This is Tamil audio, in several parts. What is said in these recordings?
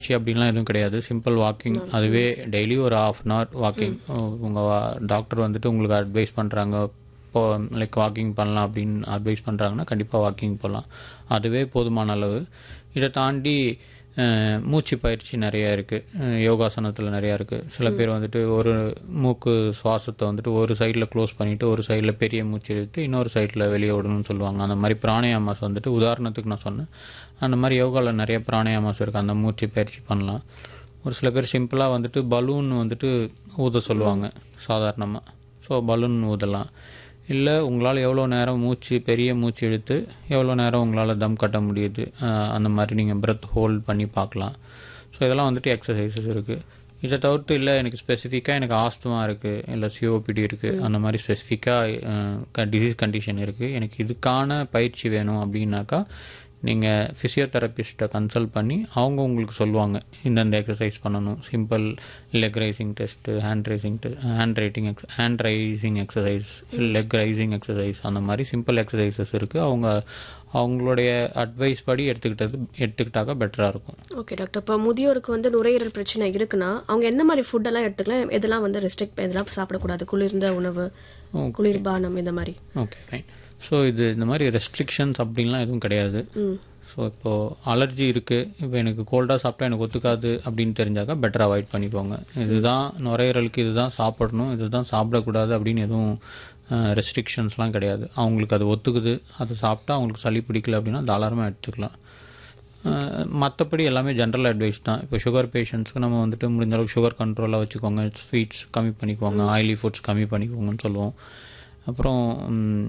சி அப்படின்லாம் எதுவும் கிடையாது சிம்பிள் வாக்கிங் அதுவே டெய்லி ஒரு ஆஃப் அன் ஹவர் வாக்கிங் உங்கள் டாக்டர் வந்துட்டு உங்களுக்கு அட்வைஸ் பண்ணுறாங்க இப்போ லைக் வாக்கிங் பண்ணலாம் அப்படின்னு அட்வைஸ் பண்ணுறாங்கன்னா கண்டிப்பாக வாக்கிங் போகலாம் அதுவே போதுமான அளவு இதை தாண்டி அஹ், மூச்சு பயிற்சி நிறைய இருக்குது யோகாசனத்தில் நிறையா இருக்குது சில பேர் வந்துட்டு ஒரு மூக்கு சுவாசத்தை வந்துட்டு ஒரு சைடில் க்ளோஸ் பண்ணிவிட்டு ஒரு சைடில் பெரிய மூச்சு இழுத்து இன்னொரு சைடில் வெளியே விடணும்னு சொல்லுவாங்க அந்த மாதிரி பிராணாயாமாஸ் வந்துட்டு உதாரணத்துக்கு நான் சொன்னேன் அந்த மாதிரி யோகாவில் நிறைய பிராணாயாமாஸ் இருக்குது அந்த மூச்சு பயிற்சி பண்ணலாம் ஒரு சில பேர் சிம்பிளாக வந்துட்டு பலூன் வந்துட்டு ஊத சொல்லுவாங்க சாதாரணமாக ஸோ பலூன் ஊதலாம் இல்லை உங்களால் எவ்வளோ நேரம் மூச்சு பெரிய மூச்சு இழுத்து எவ்வளோ நேரம் உங்களால் தம் கட்ட முடியுது அஹ் அந்த மாதிரி நீங்கள் பிரெத் ஹோல்ட் பண்ணி பார்க்கலாம் ஸோ இதெல்லாம் வந்துட்டு எக்ஸசைசஸ் இருக்குது இதை தவிர்த்து இல்லை எனக்கு ஸ்பெசிஃபிக்காக எனக்கு ஆஸ்துமா இருக்குது இல்லை சிஓபிடி இருக்குது அந்த மாதிரி ஸ்பெசிஃபிக்காக டிசீஸ் கண்டிஷன் இருக்குது எனக்கு இதுக்கான பயிற்சி வேணும் அப்படின்னாக்கா நீங்கள் ஃபிசியோதெரபிஸ்ட்டை கன்சல்ட் பண்ணி அவங்க உங்களுக்கு சொல்லுவாங்க இந்தந்த எக்ஸசைஸ் பண்ணணும் simple leg raising test hand raising hand writing ex hand raising exercise leg raising exercise அந்த மாதிரி சிம்பிள் எக்ஸசைசஸ் இருக்குது அவங்க அவங்களுடைய அட்வைஸ் படி எடுத்துக்கிட்டது எடுத்துக்கிட்டாக்கா பெட்டராக இருக்கும் ஓகே டாக்டர் இப்போ முதியோருக்கு வந்து நுரையீரல் பிரச்சனை இருக்குன்னா அவங்க என்ன மாதிரி ஃபுட்டெல்லாம் எடுத்துக்கலாம் எதெல்லாம் வந்து ரெஸ்ட்ரிக்ட் இதெல்லாம் சாப்பிடக்கூடாது குளிர்ந்த உணவு குளிர்பானம் இந்த மாதிரி ஓகே ஃபைன் ஸோ இது இந்த மாதிரி ரெஸ்ட்ரிக்ஷன்ஸ் அப்படின்லாம் எதுவும் கிடையாது ம் ஸோ இப்போது அலர்ஜி இருக்குது இப்போ எனக்கு கோல்டாக சாப்பிட்டா எனக்கு ஒத்துக்காது அப்படின்னு தெரிஞ்சாக்கா பெட்டர் அவாய்ட் பண்ணிக்கோங்க இதுதான் நுரையீரலுக்கு இதுதான் சாப்பிடணும் இதுதான் சாப்பிடக்கூடாது அப்படின்னு எதுவும் ரெஸ்ட்ரிக்ஷன்ஸ்லாம் கிடையாது அவங்களுக்கு அது ஒத்துக்குது அதை சாப்பிட்டா அவங்களுக்கு சளி பிடிக்கல அப்படின்னா தாராளமாக எடுத்துக்கலாம் மற்றபடி எல்லாமே ஜென்ரல் அட்வைஸ் தான் இப்போ சுகர் பேஷண்ட்ஸ்க்கு நம்ம வந்துட்டு முடிஞ்ச அளவுக்கு சுகர் கண்ட்ரோலாக வச்சுக்கோங்க ஸ்வீட்ஸ் கம்மி பண்ணிக்கோங்க ஆயிலி ஃபுட்ஸ் கம்மி பண்ணிக்கோங்கன்னு சொல்லுவோம் அப்புறம் ம்,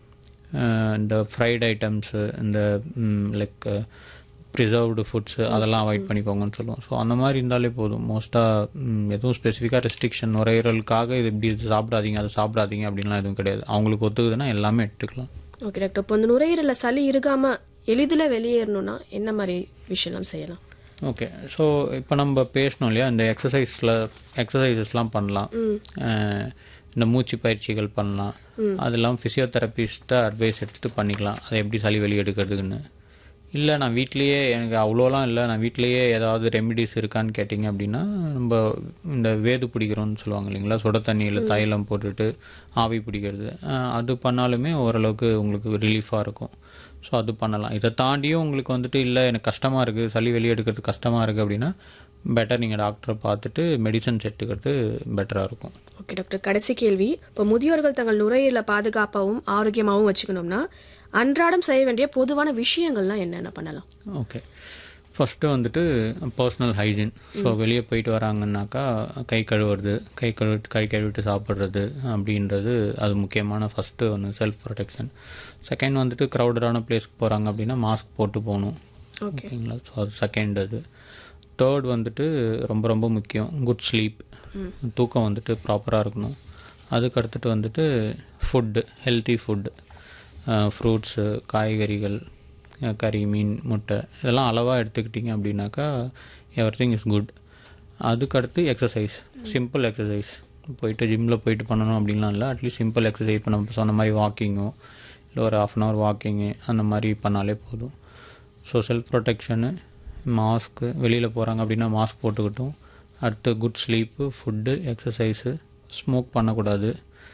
அஹ், இந்த ஃப்ரைட் ஐட்டம்ஸு இந்த லைக் ப்ரிசர்வ்டு ஃபுட்ஸு அதெல்லாம் அவாய்ட் பண்ணிக்கோங்கன்னு சொல்லுவோம் ஸோ அந்த மாதிரி இருந்தாலே போதும் மோஸ்ட்டாக எதுவும் ஸ்பெசிஃபிக்காக ரெஸ்ட்ரிக்ஷன் நுரையீரலுக்காக இது இப்படி இது சாப்பிடாதீங்க அதை சாப்பிடாதீங்க அப்படின்லாம் எதுவும் கிடையாது அவங்களுக்கு ஒத்துக்குதுன்னா எல்லாமே எடுத்துக்கலாம் ஓகே டாக்டர் இப்போ இந்த நுரையீரலில் சளி இருக்காம எளிதில் வெளியேறணும்னா என்ன மாதிரி விஷயம்லாம் செய்யலாம் ஓகே ஸோ இப்போ நம்ம பேசணும் இல்லையா இந்த எக்ஸசைஸில் எக்ஸசைசஸ்லாம் பண்ணலாம் அஹ் இந்த மூச்சு பயிற்சிகள் பண்ணலாம் அதெல்லாம் ஃபிசியோதெரபிஸ்ட்டை அட்வைஸ் எடுத்துகிட்டு பண்ணிக்கலாம் அதை எப்படி சளி வெளியே எடுக்கிறதுக்குன்னு இல்லை நான் வீட்லேயே எனக்கு அவ்வளோலாம் இல்லை நான் வீட்லேயே ஏதாவது ரெமிடிஸ் இருக்கான்னு கேட்டிங்க அப்படின்னா நம்ம இந்த வேது பிடிக்கிறோம்னு சொல்லுவாங்க இல்லைங்களா சுட தண்ணியில் தைலம் போட்டுட்டு ஆவி பிடிக்கிறது அஹ் அது பண்ணாலுமே ஓரளவுக்கு உங்களுக்கு ரிலீஃபாக இருக்கும் ஸோ அது பண்ணலாம் இதை தாண்டியும் உங்களுக்கு வந்துட்டு இல்லை எனக்கு கஷ்டமாக இருக்குது சளி வெளியே எடுக்கிறது கஷ்டமாக இருக்குது அப்படின்னா பெட்டர் நீங்கள் டாக்டரை பார்த்துட்டு மெடிசன்ஸ் எடுத்துக்கிறது பெட்டராக இருக்கும் ஓகே டாக்டர் கடைசி கேள்வி இப்போ முதியோர்கள் தங்கள் நுரையீரலை பாதுகாப்பாகவும் ஆரோக்கியமாகவும் வச்சுக்கணும்னா அன்றாடம் செய்ய வேண்டிய பொதுவான விஷயங்கள்லாம் என்னென்ன பண்ணலாம் ஓகே ஃபஸ்ட்டு வந்துட்டு பர்சனல் ஹைஜீன் ஸோ வெளியே போயிட்டு வராங்கன்னாக்கா கை கழுவுறது கை கழுவிட்டு கை கழுவிட்டு சாப்பிட்றது அப்படின்றது அது முக்கியமான ஃபஸ்ட்டு ஒன்று செல்ஃப் ப்ரொடெக்ஷன் செகண்ட் வந்துட்டு க்ரௌடடான பிளேஸ்க்கு போகிறாங்க அப்படின்னா மாஸ்க் போட்டு போகணும் ஓகே ஓகேங்களா ஸோ அது செகண்ட் அது தேர்ட் வந்துட்டு ரொம்ப ரொம்ப முக்கியம் குட் ஸ்லீப் தூக்கம் வந்துட்டு ப்ராப்பராக இருக்கணும் அதுக்கு அடுத்துட்டு வந்துட்டு ஃபுட்டு ஹெல்த்தி ஃபுட்டு ஃப்ரூட்ஸு காய்கறிகள் அஹ் கறி மீன் முட்டை இதெல்லாம் அளவாக எடுத்துக்கிட்டிங்க அப்படின்னாக்கா எவ்ரி திங் இஸ் குட் அதுக்கடுத்து எக்ஸசைஸ் சிம்பிள் எக்ஸசைஸ் போயிட்டு ஜிம்மில் போயிட்டு பண்ணணும் அப்படின்லாம் இல்லை அட்லீஸ்ட் சிம்பிள் எக்ஸசைஸ் இப்போ நம்ம சொன்ன மாதிரி வாக்கிங்கோ இல்லை ஒரு ஆஃப் அன் ஹவர் வாக்கிங்கு அந்த மாதிரி பண்ணாலே போதும் ஸோ செல்ஃப் ப்ரொடெக்ஷனு மாஸ்க்கு வெளியில் போகிறாங்க அப்படின்னா மாஸ்க் போட்டுக்கிட்டும் அடுத்து good sleep food exercise smoke பண்ணக்கூடாது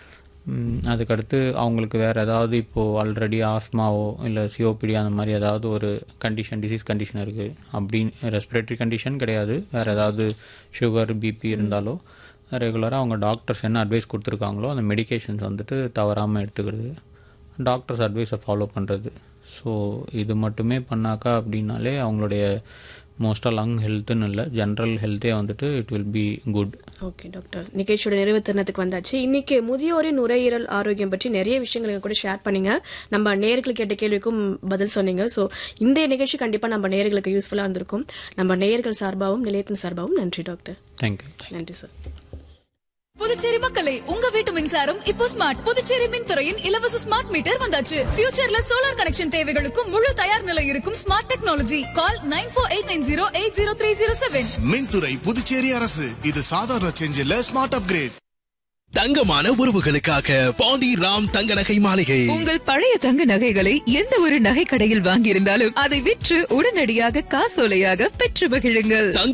ம், அதுக்கடுத்து அவங்களுக்கு வேறு ஏதாவது இப்போது ஆல்ரெடி ஆஸ்மாவோ இல்லை சிஓபிடி அந்த மாதிரி ஏதாவது ஒரு கண்டிஷன் டிசீஸ் கண்டிஷன் இருக்குது அப்படின்னு ரெஸ்பிரேட்டரி கண்டிஷன் கிடையாது வேறு ஏதாவது சுகர் பிபி இருந்தாலோ ரெகுலராக அவங்க டாக்டர்ஸ் என்ன அட்வைஸ் கொடுத்துருக்காங்களோ அந்த மெடிகேஷன்ஸ் வந்துட்டு தவறாமல் எடுத்துக்கிறது டாக்டர்ஸ் அட்வைஸை ஃபாலோ பண்ணுறது ஸோ இது மட்டுமே பண்ணாக்கா அப்படின்னாலே அவங்களுடைய மோஸ்ட்டாக லங் ஹெல்த்துன்னு இல்லை ஜென்ரல் ஹெல்த்தே வந்துட்டு it will be good okay doctor நிகழ்ச்சியோட நிறைவு தருணத்துக்கு வந்தாச்சு இன்னைக்கு முதியோரின் நுரையீரல் ஆரோக்கியம் பற்றி நிறைய விஷயங்கள் எங்க கூட ஷேர் பண்ணீங்க நம்ம நேயர்கள் கேட்ட கேள்விக்கும் பதில் சொன்னீங்க ஸோ இன்றைய நிகழ்ச்சி கண்டிப்பாக நம்ம நேயர்களுக்கு யூஸ்ஃபுல்லாக இருந்திருக்கும் நம்ம நேயர்கள் சார்பாகவும் நிலையத்தின் சார்பாகவும் நன்றி டாக்டர் தேங்க்யூ நன்றி சார் புதுச்சேரி மக்களே உங்க வீட்டு மின்சாரம் இப்போ ஸ்மார்ட் புதுச்சேரி மின்துறையின் இலவச ஸ்மார்ட் மீட்டர் வந்தாச்சு ஃபியூச்சர்ல சோலார் கனெக்ஷன் தேவைகளுக்கும் முழு தயார் நிலை இருக்கும் smart technology call nine four eight nine zero eight zero three zero seven மின்துறை புதுச்சேரி அரசு இது சாதாரண சேஞ்ச் இல்ல ஸ்மார்ட் அப்கிரேட் தங்கமான உறவுகளுக்காக பாண்டி ராம் தங்க நகை மாளிகை உங்கள் பழைய தங்க நகைகளை எந்த ஒரு நகை கடையில் வாங்கியிருந்தாலும் அதை விற்று உடனடியாக காசோலையாக பெற்று மகிழுங்கள் தங்க